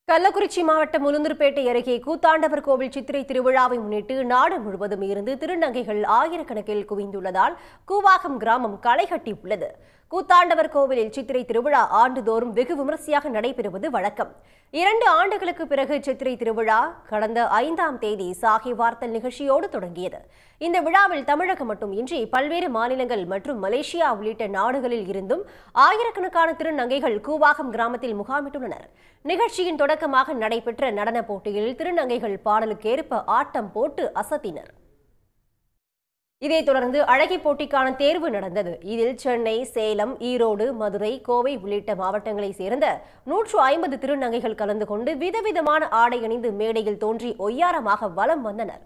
கள்ளக்குறிச்சி மாவட்டம் உளுந்தூர்பேட்டை அருகே கூத்தாண்டவர் கோவில் சித்திரை திருவிழாவை முன்னிட்டு நாடு முழுவதும் இருந்து திருநங்கைகள் ஆயிரக்கணக்கில் குவிந்துள்ளதால் கூவாகம் கிராமம் களைகட்டி உள்ளது கூத்தாண்டவர் கோவிலில் சித்திரை திருவிழா ஆண்டுதோறும் வெகு விமரிசையாக நடைபெறுவது வழக்கம் இரண்டு ஆண்டுகளுக்கு பிறகு சித்திரை திருவிழா கடந்த ஐந்தாம் தேதி சாகி வார்த்தல் நிகழ்ச்சியோடு தொடங்கியது இந்த விழாவில் தமிழகம் மட்டுமின்றி பல்வேறு மாநிலங்கள் மற்றும் மலேசியா உள்ளிட்ட நாடுகளில் இருந்தும் ஆயிரக்கணக்கான திருநங்கைகள் கூவாகம் கிராமத்தில் முகாமிட்டுள்ளனர் நிகழ்ச்சியின் தொடக்கமாக நடைபெற்ற நடனப் போட்டியில் திருநங்கைகள் பாடலுக்கேற்ப ஆட்டம் போட்டு அசத்தினர் இதைத் தொடர்ந்து அழகி போட்டிக்கான தேர்வு நடந்தது இதில் சென்னை சேலம் ஈரோடு மதுரை கோவை உள்ளிட்ட மாவட்டங்களைச் சேர்ந்த நூற்று ஐம்பது திருநங்கைகள் கலந்து கொண்டு விதவிதமான ஆடை அணிந்து மேடையில் தோன்றி ஒய்யாரமாக வலம் வந்தனர்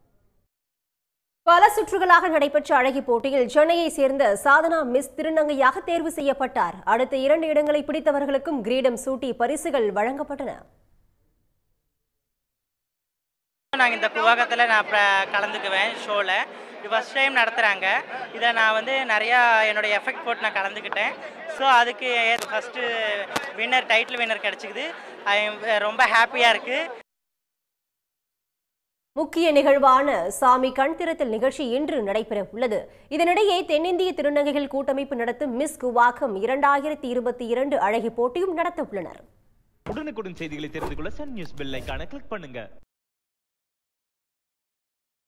பல சுற்றுகளாக நடைபெற்ற அழகி போட்டியில் சென்னையை சேர்ந்த சாதனா மிஸ் திருநங்கையாக தேர்வு செய்யப்பட்டார் அடுத்த இரண்டு இடங்களை பிடித்தவர்களுக்கும் கிரீடம் சூட்டி பரிசுகள் வழங்கப்பட்டன நாங்கள் இந்த குவாகத்தில் நான் இப்போ கலந்துக்குவேன் ஷோவில் இது ஃபஸ்ட் டைம் நடத்துகிறாங்க இதை நான் வந்து நிறையா என்னுடைய எஃபெக்ட் போட்டு நான் கலந்துக்கிட்டேன் ஸோ அதுக்கு ஃபஸ்ட்டு வின்னர் டைட்டில் வின்னர் கிடச்சிக்குது ரொம்ப ஹாப்பியாக இருக்குது முக்கிய நிகழ்வான சாமி கண் திறத்தல் நிகழ்ச்சி இன்று நடைபெற உள்ளது இதனிடையே தென்னிந்திய திருநங்கைகள் கூட்டமைப்பு நடத்தும் மிஸ் குவாகம் இரண்டாயிரத்தி இருபத்தி இரண்டு அழகி போட்டியும் நடத்த உள்ளனர் உடனுக்குடன் செய்திகளை தெரிந்து கொள்ள சன் நியூஸ் பெல் ஐகானை கிளிக் பண்ணுங்க